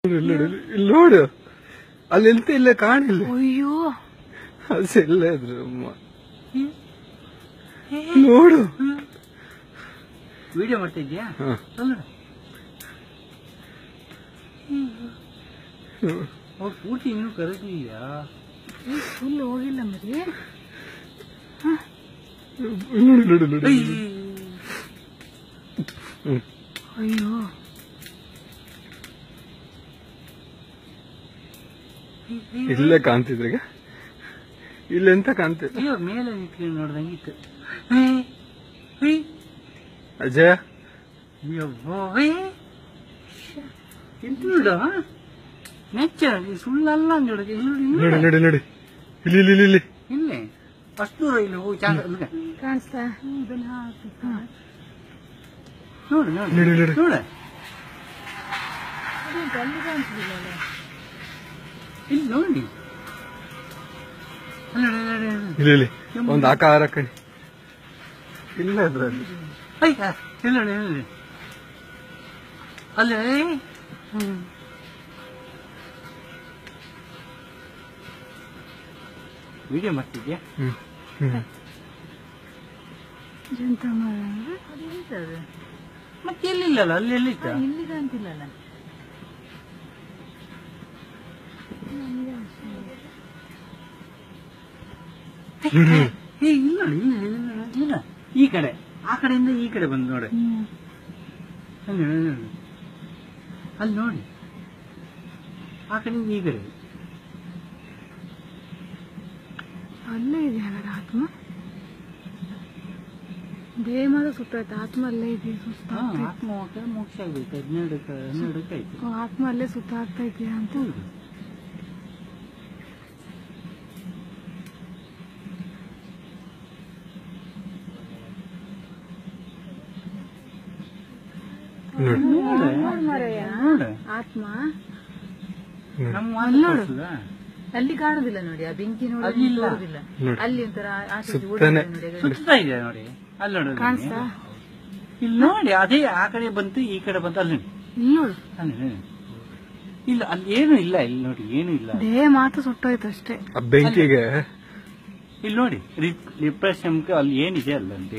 ಇಲ್ಲಿ ನೋಡು, ಇಲ್ಲಿ ನೋಡು ಅಲ್ಲಿ ಎಂತ ಇಲ್ಲ ಕಾಣಿಲ್ಲ ಅಯ್ಯೋ ಅದು ಎಲ್ಲ ಇದ್ರು ಅಮ್ಮ ನೋಡು ವಿಡಿಯೋ ಮಾಡ್ತಾ ಇದ್ಯಾ ಹ. ನೋಡು ಅವ್ರು ಪೂರ್ತಿ ಇನ್ನೂ ಕರೆದಿದ್ಯಾ ಫುಲ್ ಹೋಗಿಲ್ಲ ಮರಿ ನೋಡು ನೋಡು ನೋಡು ಹ್ಮ್. ಅಯ್ಯೋ ಇಲ್ಲೇ ಕಾಣ್ತಿದ್ರೀಗ ಇಲ್ಲೆಂತ ಕಾಣ್ತಿಲ್ಲ ಅಯ್ಯೋ ಮೇಲೆ ನಿಂತ್ಕೊಂಡು ನೋಡ್ದಂಗಿತ್ತು ಹೇ, ಹೇ, ಅಜಯ ಯವ್ವಾ, ಹೇ. ಎಂತ ನೋಡು ನೆಚ್ಚ ಸುಳ್ಳಲ್ಲ ನೋಡು ಇಲ್ಲಿ ನೋಡಿ ನೋಡಿ ನೋಡಿ ಇಲ್ಲಿ ಇಲ್ಲಿ ಇಲ್ಲಿ ಇಲ್ಲಿ ಇಲ್ಲೇ ಅಷ್ಟು ದೂರ ಇಲ್ಲಿ ಹೋಗಿ ಚಾಂದ ನೋಡು ಕಾಣಿಸ್ತಾ ನೋಡು ನೋಡಿ, ನೋಡಿ. ನೋಡು ನೋಡು ಅಲ್ಲಿ ಕಾಣಿಸ್ತಿಲ್ಲ ಇಲ್ಲಿ ನೋಡಿ ಅಲ್ಲಿ ನೋಡು, ಅಲ್ಲಿ ನೋಡು, ಅಲ್ಲಿ ನೋಡು. ಇಲ್ಲಿ ಇಲ್ಲಿ ಒಂದು ಆಕಾರ ಕಣಿ ಇಲ್ಲ ಅದ್ರಲ್ಲಿ ಅಯ್ಯ, ಇಲ್ಲಿ ನೋಡಿ, ಇಲ್ಲಿ ನೋಡಿ. ಅಲ್ಲೇ ಹ್ಮ್. ವಿಡಿಯೋ ಮಾಡ್ತಿದ್ಯಾ ಹ್ಮ್ ಹ್ಮ್ ಎಂತ ಮರ ಅದು ಎಂತದು? ಮತ್ತೆ ಎಲ್ಲಿಲ್ಲಲ್ಲ ಅಲ್ಲಿ ಎಲ್ಲಿತ್ತ ಇಲ್ಲಿ ಕಾಣ್ತಿಲ್ಲಲ್ಲ ಏ ಇಲ್ಲ ನೋಡಿ, ಇಲ್ಲ ಇಲ್ಲ, ಇಲ್ಲ, ಇಲ್ಲ ಈ ಕಡೆ ಆ ಕಡೆಯಿಂದ ಈ ಕಡೆ ಬಂದು ನೋಡಿ ಹ್ಮ್. ಅಲ್ಲಿ ನೋಡಿ, ಅಲ್ಲಿ ನೋಡಿ. ಅಲ್ಲಿ ನೋಡಿ ಆ ಕಡೆಯಿಂದ ಈ ಕಡೆ ಅಲ್ಲೇ ಇದೆ ಹಾಗಾದ್ರೆ ಆತ್ಮ ದೇಹ ಮಾತ್ರ ಸುತ್ತಾಯ್ತು ಆತ್ಮ ಅಲ್ಲೇ ಇದೆ ಹಾ, ಸುಸ್ತಾಗ್ತೈತೆ ಆತ್ಮ ಹೋಗ್ತಾ ಮೋಕ್ಷ ಆಗ್ಬೇಕು ಹದಿನೆರಡಕ್ಕೆ ಹನ್ನೆರಡಕ್ಕೆ ಆಯ್ತು ಓ, ಆತ್ಮ ಅಲ್ಲೇ ಸುತ್ತಾಗ್ತಾ ಇದೆಯಾ ಅಂತ ಹೌದು ನೋಡಿ ನೋಡ್ ಮಾರಾಯ ನೋಡು ಆತ್ಮ ನಮ್ಮ ಮಾತು ಅಲ್ಲಿ ನೋಡು. ತೋರ್ಸುದಾ? ಅಲ್ಲಿ ಕಾಣುದಿಲ್ಲ ನೋಡಿ ಆ ಬೆಂಕಿ ನೋಡಿ ಅಲ್ಲಿ ಇಲ್ಲ. ತೋರುದಿಲ್ಲ ನೋಡಿ. ಅಲ್ಲಿ ಒಂಥರ ಆಚೆ ಈಚೆ ಸುತ್ತಾನೆ. ಓಡಿದೆ ನೋಡಿ ಅದು. ಸುತ್ತಾ ಇದೆ ನೋಡಿ ಅಲ್ಲಿ ನೋಡು ಅಲ್ಲಿ. ಕಾಣಿಸ್ತಾ ಇಲ್ಲಿ ನೋಡಿ ಅದೇ ಆ ಕಡೆ ಬಂತು ಈ ಕಡೆ ಬಂತು ಅಲ್ಲಿ ನೋಡಿ. ಇಲ್ಲಿ ನೋಡು ಅಲ್ಲಿ ನೋಡಿ. ಇಲ್ಲ ಅಲ್ಲಿ ಏನು ಇಲ್ಲ ಇಲ್ಲಿ ನೋಡಿ ಏನು ಇಲ್ಲ ದೇಹ ಮಾತ್ರ ಸುಟ್ಟೋಯ್ತು ಅಷ್ಟೇ ಆ ಬೆಂಕಿಗೆ ಇಲ್ಲಿ ನೋಡಿ ರಿಪ್ರೆಷನ್ ಅಲ್ಲಿ ಏನಿದೆ ಅಲ್ಲಂತೆ